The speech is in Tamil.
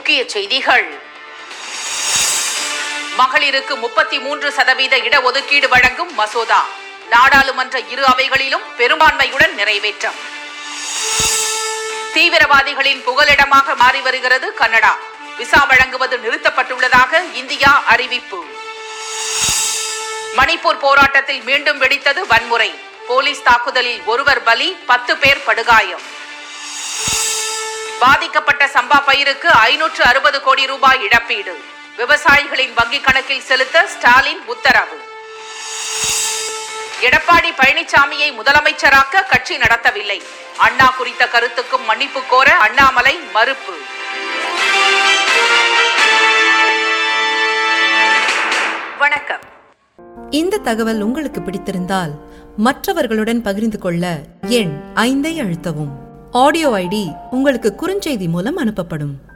முக்கிய செய்திகள் மகளிருக்கு முப்பத்தி மூன்று சதவீத இடஒதுக்கீடு வழங்கும் மசோதா நாடாளுமன்ற இரு அவைகளிலும் பெரும்பான்மையுடன் நிறைவேற்றம் தீவிரவாதிகளின் புகலிடமாக மாறி வருகிறது கனடா விசா வழங்குவது நிறுத்தப்பட்டுள்ளதாக இந்தியா அறிவிப்பு மணிப்பூர் போராட்டத்தில் மீண்டும் வெடித்தது வன்முறை போலீஸ் தாக்குதலில் ஒருவர் பலி பத்து பேர் படுகாயம் பாதிக்கப்பட்ட சம்பா பயிருக்கு ஐநூற்று அறுபது கோடி ரூபாய் இழப்பீடு விவசாயிகளின் வங்கிக் கணக்கில் செலுத்த ஸ்டாலின் உத்தரவு எடப்பாடி பழனிசாமியை முதலமைச்சராக்க கட்சி நடத்தவில்லை அண்ணா குறித்த கருத்துக்கும் மன்னிப்பு கோர அண்ணாமலை மறுப்பு வணக்கம் இந்த தகவல் உங்களுக்கு பிடித்திருந்தால் மற்றவர்களுடன் பகிர்ந்து கொள்ள எண் ஐந்தை அழுத்தவும் ஆடியோ ஐடி உங்களுக்கு குறுஞ்செய்தி மூலம் அனுப்பப்படும்